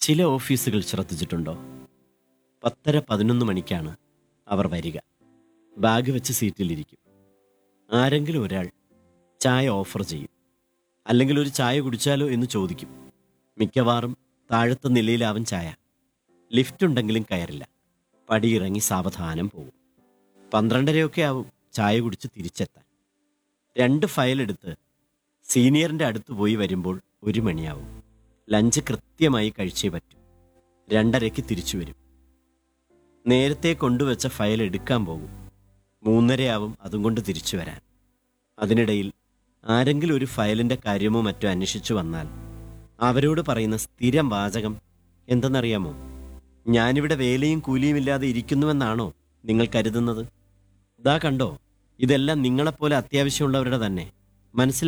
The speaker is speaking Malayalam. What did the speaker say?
ചില ഓഫീസുകൾ ശ്രദ്ധിച്ചിട്ടുണ്ടോ പത്തര പതിനൊന്ന് മണിക്കാണ് അവർ വരിക ബാഗ് വെച്ച് സീറ്റിലിരിക്കും ആരെങ്കിലും ഒരാൾ ചായ ഓഫർ ചെയ്യും അല്ലെങ്കിൽ ഒരു ചായ കുടിച്ചാലോ എന്ന് ചോദിക്കും മിക്കവാറും താഴത്തെ നിലയിലാവും ചായ ലിഫ്റ്റ് ഉണ്ടെങ്കിലും കയറില്ല പടിയിറങ്ങി സാവധാനം പോകും പന്ത്രണ്ടരയൊക്കെ ആവും ചായ കുടിച്ച് തിരിച്ചെത്താൻ രണ്ട് ഫയൽ എടുത്ത് സീനിയറിൻ്റെ അടുത്ത് പോയി വരുമ്പോൾ ഒരു മണിയാവും ലഞ്ച് കൃത്യമായി കഴിച്ചേ പറ്റൂ രണ്ടരയ്ക്ക് തിരിച്ചു വരും നേരത്തെ കൊണ്ടുവച്ച ഫയൽ എടുക്കാൻ പോകും മൂന്നരയാവും അതും കൊണ്ട് തിരിച്ചു വരാൻ അതിനിടയിൽ ആരെങ്കിലും ഒരു ഫയലിൻ്റെ കാര്യമോ മറ്റോ അന്വേഷിച്ചു വന്നാൽ അവരോട് പറയുന്ന സ്ഥിരം വാചകം എന്തെന്നറിയാമോ ഞാനിവിടെ വേലയും കൂലിയും ഇല്ലാതെ ഇരിക്കുന്നുവെന്നാണോ നിങ്ങൾ കരുതുന്നത് ഇതാ കണ്ടോ ഇതെല്ലാം നിങ്ങളെപ്പോലെ അത്യാവശ്യമുള്ളവരുടെ തന്നെ മനസ്സിലായി